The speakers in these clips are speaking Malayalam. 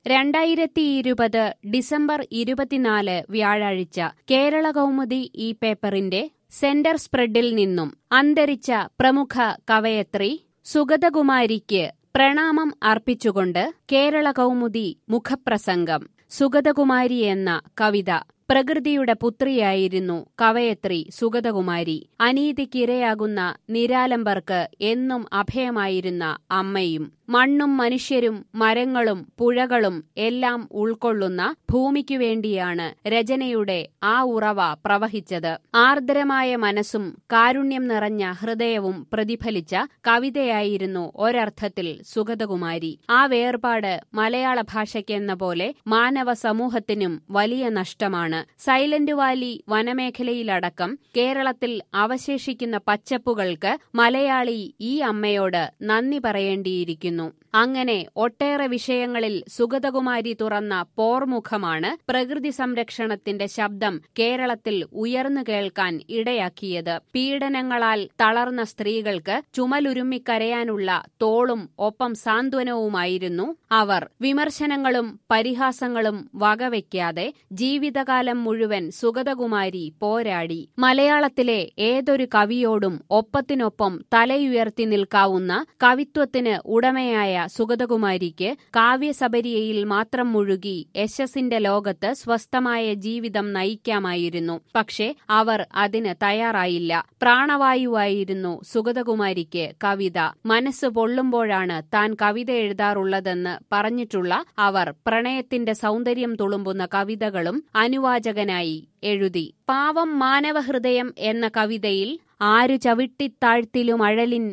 രണ്ടായിരത്തി ഇരുപത് ഡിസംബർ ഇരുപത്തിനാല് വ്യാഴാഴ്ച കേരള കൗമുദി ഈ പേപ്പറിന്റെ സെന്റർ സ്പ്രെഡിൽ നിന്നും അന്തരിച്ച പ്രമുഖ കവയത്രി സുഗതകുമാരിക്ക് പ്രണാമം അർപ്പിച്ചുകൊണ്ട് കേരള കൗമുദി മുഖപ്രസംഗം സുഗതകുമാരി എന്ന കവിത പ്രകൃതിയുടെ പുത്രിയായിരുന്നു കവയത്രി സുഗതകുമാരി അനീതിക്കിരയാകുന്ന നിരാലംബർക്ക് എന്നും അഭയമായിരുന്ന അമ്മയും മണ്ണും മനുഷ്യരും മരങ്ങളും പുഴകളും എല്ലാം ഉൾക്കൊള്ളുന്ന ഭൂമിക്കു വേണ്ടിയാണ് രചനയുടെ ആ ഉറവ പ്രവഹിച്ചത് ആർദ്രമായ മനസ്സും കാരുണ്യം നിറഞ്ഞ ഹൃദയവും പ്രതിഫലിച്ച കവിതയായിരുന്നു ഒരർത്ഥത്തിൽ സുഗതകുമാരി ആ വേർപാട് മലയാള ഭാഷയ്ക്കെന്ന പോലെ മാനവ സമൂഹത്തിനും വലിയ നഷ്ടമാണ് സൈലന്റ് വാലി വനമേഖലയിലടക്കം കേരളത്തിൽ അവശേഷിക്കുന്ന പച്ചപ്പുകൾക്ക് മലയാളി ഈ അമ്മയോട് നന്ദി പറയേണ്ടിയിരിക്കുന്നു അങ്ങനെ ഒട്ടേറെ വിഷയങ്ങളിൽ സുഗതകുമാരി തുറന്ന പോർമുഖമാണ് പ്രകൃതി സംരക്ഷണത്തിന്റെ ശബ്ദം കേരളത്തിൽ ഉയർന്നു കേൾക്കാൻ ഇടയാക്കിയത് പീഡനങ്ങളാൽ തളർന്ന സ്ത്രീകൾക്ക് ചുമലുരുമ്മിക്കരയാനുള്ള തോളും ഒപ്പം സാന്ത്വനവുമായിരുന്നു അവർ വിമർശനങ്ങളും പരിഹാസങ്ങളും വകവയ്ക്കാതെ ജീവിതകാലം മുഴുവൻ സുഗതകുമാരി പോരാടി മലയാളത്തിലെ ഏതൊരു കവിയോടും ഒപ്പത്തിനൊപ്പം തലയുയർത്തി നിൽക്കാവുന്ന കവിത്വത്തിന് ഉടമയായ സുഗതകുമാരിക്ക് കാവ്യസബരിയയിൽ മാത്രം മുഴുകി യശസ്സിന്റെ ലോകത്ത് സ്വസ്ഥമായ ജീവിതം നയിക്കാമായിരുന്നു പക്ഷേ അവർ അതിന് തയ്യാറായില്ല പ്രാണവായുവായിരുന്നു സുഗതകുമാരിക്ക് കവിത മനസ്സ് പൊള്ളുമ്പോഴാണ് താൻ കവിത എഴുതാറുള്ളതെന്ന് പറഞ്ഞിട്ടുള്ള അവർ പ്രണയത്തിന്റെ സൗന്ദര്യം തുളുമ്പുന്ന കവിതകളും അനുവാചകനായി എഴുതി പാവം മാനവഹൃദയം എന്ന കവിതയിൽ ആരു ചവിട്ടിത്താഴ്ത്തിലും അഴലിൻ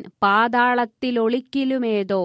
പാതാളത്തിലൊളിക്കിലുമേതോ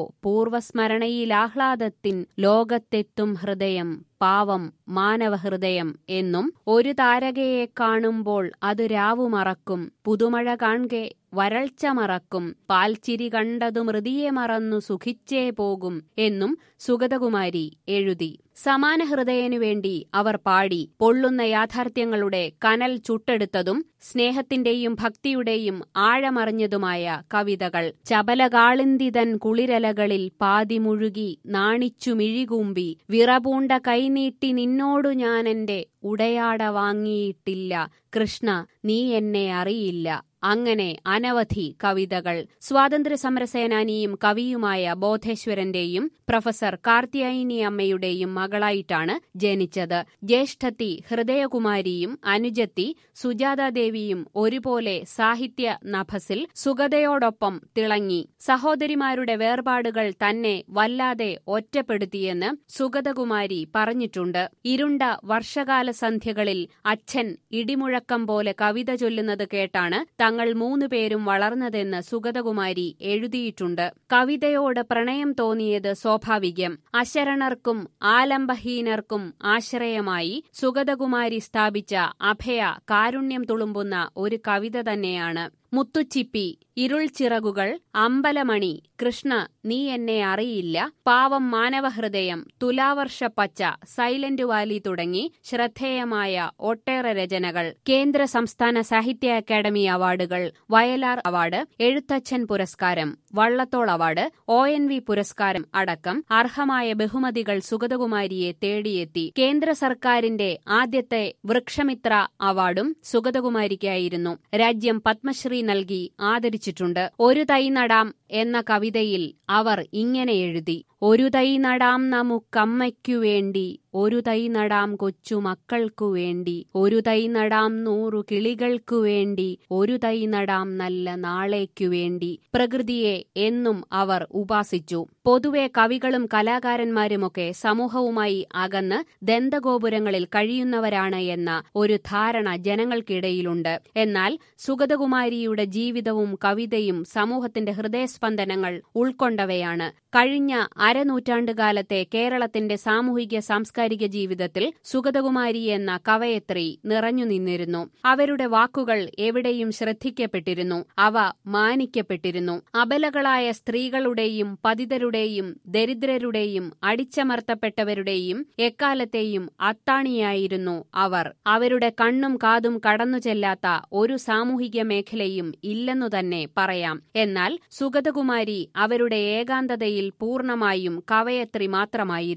പൂർവസ്മരണയിലാഹ്ലാദത്തിൻ ലോകത്തെത്തും ഹൃദയം പാവം മാനവഹൃദയം എന്നും ഒരു താരകയെ കാണുമ്പോൾ അത് രാവു മറക്കും പുതുമഴ കാൺകെ വരൾച്ച മറക്കും പാൽച്ചിരി കണ്ടതു മൃതിയെ മറന്നു സുഖിച്ചേ പോകും എന്നും സുഗതകുമാരി എഴുതി സമാന ഹൃദയനു വേണ്ടി അവർ പാടി പൊള്ളുന്ന യാഥാർത്ഥ്യങ്ങളുടെ കനൽ ചുട്ടെടുത്തതും സ്നേഹത്തിന്റെയും ഭക്തിയുടെയും ആഴമറിഞ്ഞതുമായ കവിതകൾ ചപലകാളിന്തിതൻ കുളിരലകളിൽ പാതി മുഴുകി നാണിച്ചു മിഴികൂമ്പി വിറപൂണ്ട കൈനീട്ടി നിന്നോടു ഞാനെന്റെ ഉടയാട വാങ്ങിയിട്ടില്ല കൃഷ്ണ നീ എന്നെ അറിയില്ല അങ്ങനെ അനവധി കവിതകൾ സ്വാതന്ത്ര്യ സമരസേനാനിയും കവിയുമായ ബോധേശ്വരന്റെയും പ്രൊഫസർ കാർത്തിയായിനി അമ്മയുടെയും മകളായിട്ടാണ് ജനിച്ചത് ജ്യേഷ്ഠത്തി ഹൃദയകുമാരിയും അനുജത്തി സുജാതാദേവിയും ഒരുപോലെ സാഹിത്യ നഭസിൽ സുഗതയോടൊപ്പം തിളങ്ങി സഹോദരിമാരുടെ വേർപാടുകൾ തന്നെ വല്ലാതെ ഒറ്റപ്പെടുത്തിയെന്ന് സുഗതകുമാരി പറഞ്ഞിട്ടുണ്ട് ഇരുണ്ട വർഷകാല സന്ധ്യകളിൽ അച്ഛൻ ഇടിമുഴക്കം പോലെ കവിത ചൊല്ലുന്നത് കേട്ടാണ് തങ്ങൾ മൂന്നുപേരും വളർന്നതെന്ന് സുഗതകുമാരി എഴുതിയിട്ടുണ്ട് കവിതയോട് പ്രണയം തോന്നിയത് സ്വാഭാവികം അശരണർക്കും ആലംബഹീനർക്കും ആശ്രയമായി സുഗതകുമാരി സ്ഥാപിച്ച അഭയ കാരുണ്യം തുളുമ്പുന്ന ഒരു കവിത തന്നെയാണ് മുത്തുച്ചിപ്പി ഇരുൾ ചിറകുകൾ അമ്പലമണി കൃഷ്ണ നീ എന്നെ അറിയില്ല പാവം മാനവഹൃദയം തുലാവർഷ പച്ച സൈലന്റ് വാലി തുടങ്ങി ശ്രദ്ധേയമായ ഒട്ടേറെ രചനകൾ കേന്ദ്ര സംസ്ഥാന സാഹിത്യ അക്കാദമി അവാർഡുകൾ വയലാർ അവാർഡ് എഴുത്തച്ഛൻ പുരസ്കാരം Vallathol award O N V പുരസ്കാരം അടക്കം അർഹമായ ബഹുമതികൾ സുഗതകുമാരിയെ തേടിയെത്തി കേന്ദ്ര സർക്കാരിന്റെ ആദ്യത്തെ വൃക്ഷമിത്ര അവാർഡും സുഗതകുമാരിക്കായിരുന്നു രാജ്യം പത്മശ്രീ നൽകി ആദരിച്ചിട്ടുണ്ട് ഒരു തൈ നടാം എന്ന കവിതയിൽ അവർ ഇങ്ങനെ എഴുതി ഒരു തൈ നടാം നമുക്കമ്മയ്ക്കു വേണ്ടി ഒരു തൈ നടാം കൊച്ചു മക്കൾക്കു വേണ്ടി ഒരു തൈ നടാം നൂറു കിളികൾക്കു വേണ്ടി ഒരു തൈ നടാം നല്ല നാളേക്കു വേണ്ടി പ്രകൃതിയെ എന്നും അവർ ഉപാസിച്ചു പൊതുവെ കവികളും കലാകാരന്മാരുമൊക്കെ സമൂഹവുമായി അകന്ന് ദന്തഗോപുരങ്ങളിൽ കഴിയുന്നവരാണ് എന്ന ഒരു ധാരണ ജനങ്ങൾക്കിടയിലുണ്ട് എന്നാൽ സുഗതകുമാരിയുടെ ജീവിതവും കവിതയും സമൂഹത്തിന്റെ ഹൃദയസ്പന്ദനങ്ങൾ ഉൾക്കൊണ്ടവയാണ് കഴിഞ്ഞ അരനൂറ്റാണ്ടുകാലത്തെ കേരളത്തിന്റെ സാമൂഹിക സാംസ്കാരിക ജീവിതത്തിൽ സുഗതകുമാരി എന്ന കവയത്രി നിറഞ്ഞു നിന്നിരുന്നു അവരുടെ വാക്കുകൾ എവിടെയും ശ്രദ്ധിക്കപ്പെട്ടിരുന്നു അവ മാനിക്കപ്പെട്ടിരുന്നു അബലകളായ സ്ത്രീകളുടെയും പതിതരുടെയും ദരിദ്രരുടെയും അടിച്ചമർത്തപ്പെട്ടവരുടെയും എക്കാലത്തെയും അത്താണിയായിരുന്നു അവർ അവരുടെ കണ്ണും കാതും കടന്നു ചെല്ലാത്ത ഒരു സാമൂഹിക മേഖലയും ഇല്ലെന്നു തന്നെ പറയാം എന്നാൽ സുഗതകുമാരി അവരുടെ ഏകാന്തതയിൽ പൂർണ്ണമായും കവയത്രി മാത്രമായിരുന്നു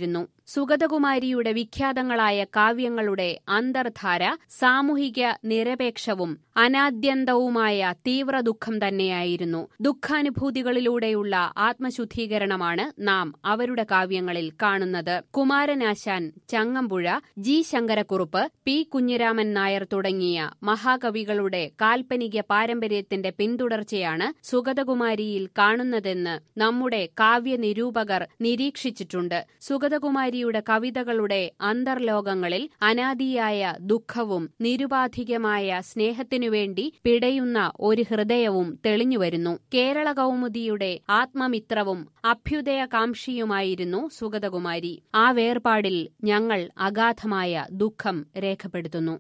സുഗതകുമാരിയുടെ വിഖ്യാതങ്ങളായ കാവ്യങ്ങളുടെ അന്തർധാര സാമൂഹിക നിരപേക്ഷവും അനാദ്യന്തവുമായ തീവ്ര ദുഃഖം തന്നെയായിരുന്നു ദുഃഖാനുഭൂതികളിലൂടെയുള്ള ആത്മശുദ്ധീകരണമാണ് നാം അവരുടെ കാവ്യങ്ങളിൽ കാണുന്നത് കുമാരനാശാൻ ചങ്ങമ്പുഴ ജി ശങ്കരക്കുറുപ്പ് പി കുഞ്ഞിരാമൻ നായർ തുടങ്ങിയ മഹാകവികളുടെ കാൽപ്പനിക പാരമ്പര്യത്തിന്റെ പിന്തുടർച്ചയാണ് സുഗതകുമാരിയിൽ കാണുന്നതെന്ന് നമ്മുടെ കാവ്യനിരൂപകർ നിരീക്ഷിച്ചിട്ടുണ്ട് സുഗതകുമാരിയുടെ കവിതകളുടെ അന്തർലോകങ്ങളിൽ അനാദിയായ ദുഃഖവും നിരുപാധികമായ സ്നേഹത്തിനുവേണ്ടി പിടയുന്ന ഒരു ഹൃദയവും തെളിഞ്ഞുവരുന്നു കേരള കൗമുദിയുടെ ആത്മമിത്രവും അഭ്യുദയകാംക്ഷിയുമായിരുന്നു സുഗതകുമാരി ആ വേർപാടിൽ ഞങ്ങൾ അഗാധമായ ദുഃഖം രേഖപ്പെടുത്തുന്നു